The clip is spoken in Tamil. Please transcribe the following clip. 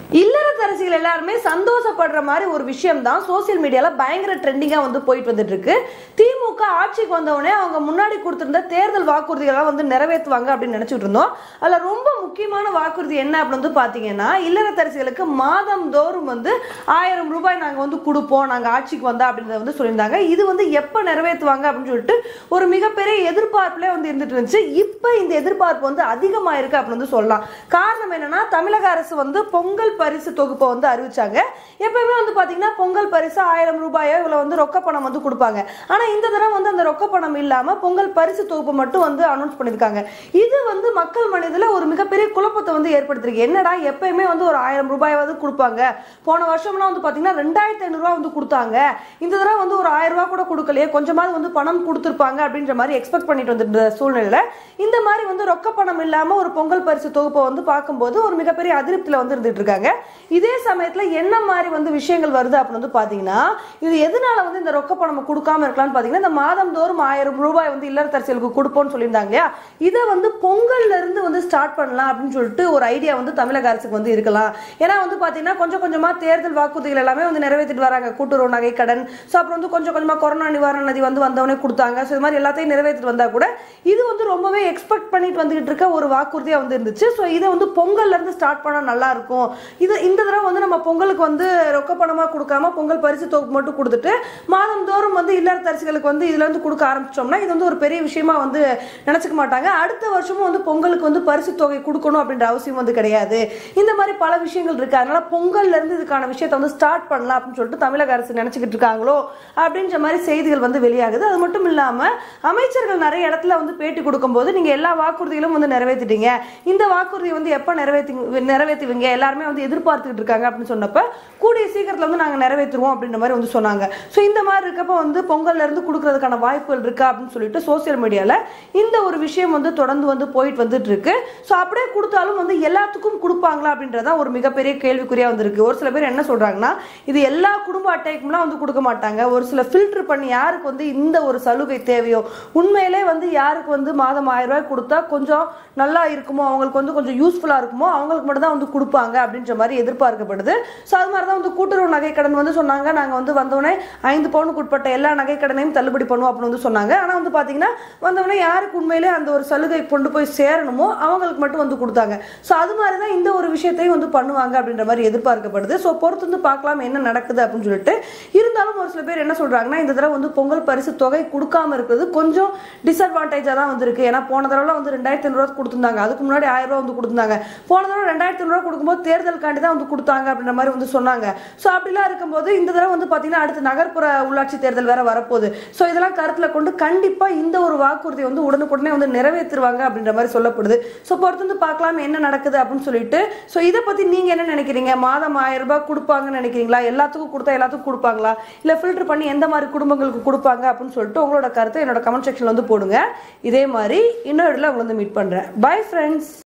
இல்லறத்தரசிகள் எல்லாருமே சந்தோஷப்படுற மாதிரி ஒரு விஷயம் தான் சோசியல் மீடியால பயங்கர ட்ரெண்டிங்கா வந்து போயிட்டு வந்துட்டு இருக்கு திமுக ஆட்சிக்கு வந்தவுடனே அவங்க முன்னாடி கொடுத்திருந்த தேர்தல் வாக்குறுதிகளெல்லாம் வந்து நிறைவேற்றுவாங்க அப்படின்னு நினைச்சிட்டு இருந்தோம் அதுல ரொம்ப முக்கியமான வாக்குறுதி என்ன அப்படின்னு வந்து பாத்தீங்கன்னா இல்லறத்தரசிகளுக்கு மாதம் தோறும் வந்து ஆயிரம் ரூபாய் நாங்க வந்து கொடுப்போம் நாங்க ஆட்சிக்கு வந்தா அப்படின்றத வந்து சொல்லியிருந்தாங்க இது வந்து எப்ப நிறைவேற்றுவாங்க அப்படின்னு சொல்லிட்டு ஒரு மிகப்பெரிய எதிர்பார்ப்புல வந்து இருந்துட்டு இருந்துச்சு இப்ப இந்த எதிர்பார்ப்பு வந்து அதிகமாயிருக்கு அப்படின்னு வந்து சொல்லலாம் காரணம் என்னன்னா தமிழக அரசு வந்து பொங்கல் பரிசு தொகுப்பை வந்து அறிவிச்சாங்க எப்பயுமே வந்து பாத்தீங்கன்னா பொங்கல் பரிசு ஆயிரம் ரூபாயோ இவ்வளவு வந்து ரொக்க பணம் வந்து கொடுப்பாங்க ஆனா இந்த தடவை வந்து அந்த ரொக்க பணம் இல்லாம பொங்கல் பரிசு தொகுப்பு மட்டும் வந்து அனௌன்ஸ் பண்ணிருக்காங்க இது வந்து மக்கள் மனதில் ஒரு மிகப்பெரிய குழப்பத்தை வந்து ஏற்படுத்திருக்கு என்னடா எப்பயுமே வந்து ஒரு ஆயிரம் ரூபாயாவது கொடுப்பாங்க போன வருஷம்லாம் வந்து பாத்தீங்கன்னா ரெண்டாயிரத்தி ஐநூறுரூவா வந்து கொடுத்தாங்க இந்த தடவை வந்து ஒரு ஆயிரம் ரூபாய் கூட கொடுக்கலையே கொஞ்சமாவது வந்து பணம் கொடுத்துருப்பாங்க அப்படின்ற மாதிரி எக்ஸ்பெக்ட் பண்ணிட்டு வந்துட்டு சூழ்நிலையில இந்த மாதிரி வந்து ரொக்க பணம் இல்லாம ஒரு பொங்கல் பரிசு தொகுப்பை வந்து பார்க்கும்போது ஒரு மிகப்பெரிய அதிருப்தியில வந்து இருந்துட்டு இருக்காங்க இதே சமயத்துல என்ன மாதிரி வந்து விஷயங்கள் வருது அப்படின்னு வந்து பாத்தீங்கன்னா இது எதனால வந்து இந்த ரொக்க பணம் கொடுக்காம இருக்கலாம்னு பாத்தீங்கன்னா இந்த மாதம் தோறும் ஆயிரம் ரூபாய் வந்து இல்லத்தரசிகளுக்கு கொடுப்போம்னு சொல்லியிருந்தாங்க இல்லையா இதை வந்து பொங்கல்ல இருந்து வந்து ஸ்டார்ட் பண்ணலாம் அப்படின்னு சொல்லிட்டு ஒரு ஐடியா வந்து தமிழக அரசுக்கு வந்து இருக்கலாம் ஏன்னா வந்து பாத்தீங்கன்னா கொஞ்சம் கொஞ்சமா தேர்தல் வாக்குறுதிகள் எல்லாமே வந்து நிறைவேற்றிட்டு வராங்க கூட்டுறவு நகை கடன் ஸோ அப்புறம் வந்து கொஞ்சம் கொஞ்சமா கொரோனா நிவாரண நிதி வந்து வந்தவொடனே கொடுத்தாங்க ஸோ இது மாதிரி எல்லாத்தையும் நிறைவேற்றிட்டு வந்தா கூட இது வந்து ரொம்பவே எக்ஸ்பெக்ட் பண்ணிட்டு வந்துகிட்டு இருக்க ஒரு வாக்குறுதியா வந்து இருந்துச்சு ஸோ இதை வந்து பொங்கல்ல இருந்து ஸ்டார்ட் பண்ணா நல்லா இருக்கும் இது இந்த தடவை வந்து நம்ம பொங்கலுக்கு வந்து ரொக்க பணமா கொடுக்காம பொங்கல் பரிசு தொகுப்பு மட்டும் கொடுத்துட்டு மாதந்தோறும் வந்து இல்லத்தரசிகளுக்கு வந்து இதுல இருந்து கொடுக்க ஆரம்பிச்சோம்னா இது வந்து ஒரு பெரிய விஷயமா வந்து நினைச்சுக்க மாட்டாங்க அடுத்த வருஷமும் வந்து பொங்கலுக்கு வந்து பரிசு தொகை கொடுக்கணும் அப்படின்ற அவசியம் வந்து கிடையாது இந்த மாதிரி பல விஷயங்கள் இருக்கு அதனால பொங்கல்ல இருந்து இதுக்கான விஷயத்தை வந்து ஸ்டார்ட் பண்ணலாம் அப்படின்னு சொல்லிட்டு தமிழக அரசு நினைச்சுக்கிட்டு இருக்காங்களோ அப்படின்ற மாதிரி செய்திகள் வந்து வெளியாகுது அது மட்டும் இல்லாம அமைச்சர்கள் நிறைய இடத்துல வந்து பேட்டி கொடுக்கும்போது நீங்க எல்லா வாக்குறுதிகளும் வந்து நிறைவேற்றிட்டீங்க இந்த வாக்குறுதி வந்து எப்ப நிறைவேற்றி நிறைவேற்றுவீங்க எல்லாருமே வந்து எதிர்பார்த்துக்கிட்டு இருக்காங்க அப்படின்னு சொன்னப்ப கூடிய சீக்கிரத்துல வந்து நாங்க நிறைவேற்றுவோம் அப்படின்ற மாதிரி வந்து சொன்னாங்க ஸோ இந்த மாதிரி இருக்கப்ப வந்து பொங்கல்ல இருந்து கொடுக்கறதுக்கான வாய்ப்புகள் இருக்கா அப்படின்னு சொல்லிட்டு சோசியல் மீடியால இந்த ஒரு விஷயம் வந்து தொடர்ந்து வந்து போயிட்டு வந்துட்டு இருக்கு ஸோ அப்படியே கொடுத்தாலும் வந்து எல்லாத்துக்கும் கொடுப்பாங்களா அப்படின்றதா ஒரு மிகப்பெரிய கேள்விக்குறியா வந்திருக்கு ஒரு சில பேர் என்ன சொல்றாங்கன்னா இது எல்லா குடும்ப அட்டைக்கும்லாம் வந்து கொடுக்க மாட்டாங்க ஒரு சில ஃபில்டர் பண்ணி யாருக்கு வந்து இந்த ஒரு சலுகை தேவையோ உண்மையிலே வந்து யாருக்கு வந்து மாதம் ஆயிரம் ரூபாய் கொடுத்தா கொஞ்சம் நல்லா இருக்குமோ அவங்களுக்கு வந்து கொஞ்சம் யூஸ்ஃபுல்லா இருக்குமோ அவங்களுக்கு மட்டும் தான் வந்து கொடுப்பாங்க அப்படின்ற மாதிரி எதிர்பார்க்கப்படுது ஸோ அது மாதிரி தான் வந்து கூட்டுறவு நகை கடன் வந்து சொன்னாங்க நாங்கள் வந்து வந்தோடனே ஐந்து பவுனுக்கு உட்பட்ட எல்லா நகை கடனையும் தள்ளுபடி பண்ணுவோம் அப்படின்னு வந்து சொன்னாங்க ஆனால் வந்து பார்த்தீங்கன்னா வந்தவொடனே யாருக்கு உண்மையிலே அந்த ஒரு சலுகை கொண்டு போய் சேரணுமோ அவங்களுக்கு மட்டும் வந்து கொடுத்தாங்க ஸோ அது மாதிரி தான் இந்த ஒரு விஷயத்தையும் வந்து பண்ணுவாங்க அப்படின்ற மாதிரி எதிர்பார்க்கப்படுது ஸோ பொறுத்து வந்து பார்க்கலாம் என்ன நடக்குது அப்படின்னு சொல்லிட்டு இருந்தாலும் ஒரு சில பேர் என்ன சொல்றாங்கன்னா இந்த தடவை வந்து பொங்கல் பரிசு தொகை கொடுக்காம இருக்கிறது கொஞ்சம் டிஸ்அட்வான்டேஜாக தான் வந்திருக்கு ஏன்னா போன தடவை வந்து ரெண்டாயிரத்தி ஐநூறுவா கொடுத்துருந்தாங்க அதுக்கு முன்னாடி ஆயிரம் ரூபா வந்து கொடுத்துருந்தாங்க போன தடவை ரெண்டாயிரத்தி ஐநூறுவா கொடுக்கும்போது தேர்தலுக்காண்டி தான் வந்து கொடுத்தாங்க அப்படின்ற மாதிரி வந்து சொன்னாங்க ஸோ அப்படிலாம் இருக்கும்போது இந்த தடவை வந்து பார்த்தீங்கன்னா அடுத்து நகர்ப்புற உள்ளாட்சி தேர்தல் வேற வரப்போகுது ஸோ இதெல்லாம் கருத்தில் கொண்டு கண்டிப்பாக இந்த ஒரு வாக்குறுதி வந்து உடனுக்குடனே வந்து நிறைவேற்றுவாங்க அப்படின்ற மாதிரி சொல்லப்படுது ஸோ பொறுத்து வந்து பார்க்கலாம் என்ன நடக்குது அப்படின்னு சொல்லிட்டு ஸோ இதை பற்றி நீங்கள் என்ன நினைக்கிறீங்க மாதம் ஆயிரம் ரூபாய் கொடுப்பாங்கன்னு நினைக்கிறீங்களா எல்லாத்துக்கும் கொடுத்தா எல்லாத்துக்கும் கொடுப்பாங்களா இல்லை ஃபில்டர் பண்ணி எந்த மாதிரி குடும்பங்களுக்கு கொடுப்பாங்க அப்படின்னு சொல்லிட்டு உங்களோட கருத்தை என்னோட கமெண்ட் செக்ஷனில் வந்து போடுங்க இதே மாதிரி இன்னொரு இடத்துல உங்களை வந்து மீட் பண்ணுறேன் பை ஃப்ரெண்ட்ஸ்